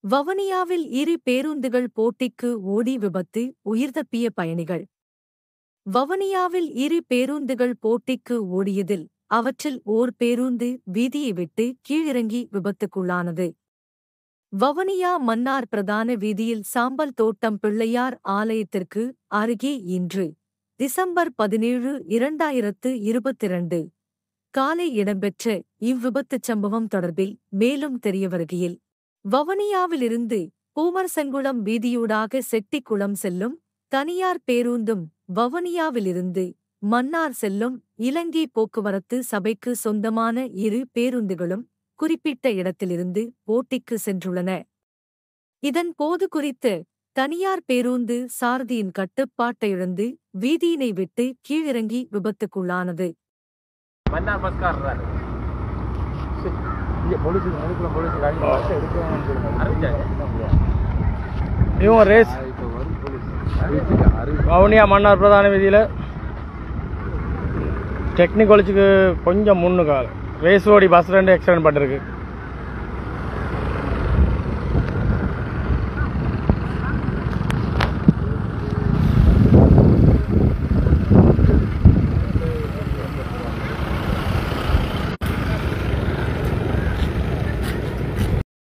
வவுனியாவில் இரு பேருந்துகள் போட்டிக்கு ஓடி விபத்து உயிர் தப்பிய பயணிகள் வவுனியாவில் இரு பேருந்துகள் போட்டிக்கு ஓடியதில் அவற்றில் ஓர் பேருந்து வீதியை விட்டு கீழிறங்கி விபத்துக்குள்ளானது வவுனியா மன்னார் பிரதான வீதியில் சாம்பல் தோட்டம் பிள்ளையார் ஆலயத்திற்கு அருகே இன்று டிசம்பர் பதினேழு இரண்டாயிரத்து இருபத்திரண்டு காலை இடம்பெற்ற இவ்விபத்துச் சம்பவம் தொடர்பில் மேலும் தெரியவருகையில் வவுனியாவிலிருந்து பூமர்சங்குளம் வீதியூடாக செட்டிக்குளம் செல்லும் தனியார் பேருந்தும் வவுனியாவிலிருந்து மன்னார் செல்லும் இலங்கை போக்குவரத்து சபைக்கு சொந்தமான இரு பேருந்துகளும் குறிப்பிட்ட இடத்திலிருந்து போட்டிக்கு சென்றுள்ளன இதன் போது குறித்து தனியார் பேருந்து சாரதியின் கட்டுப்பாட்டை இழந்து வீதியினை விட்டு கீழிறங்கி விபத்துக்குள்ளானது மன்னார் பஸ்காரர் இங்கே போலீஸ் நடுப்புற போலீஸ் காடி பஸ் எடுக்கணும்னு சொல்லுங்க அறிவிச்சாங்க இவங்க ரேஸ் இப்போ வரும் போலீஸ் அறிவிச்சுங்க அறிவிச்சு வவுனியா மன்னார் பிரதான வீதியில் டெக்னிக் காலேஜுக்கு கொஞ்சம் முன்னுக்கால் ரேஸ் ஓடி பஸ் ரெண்டு ஆக்சிடென்ட் பட்டிருக்கு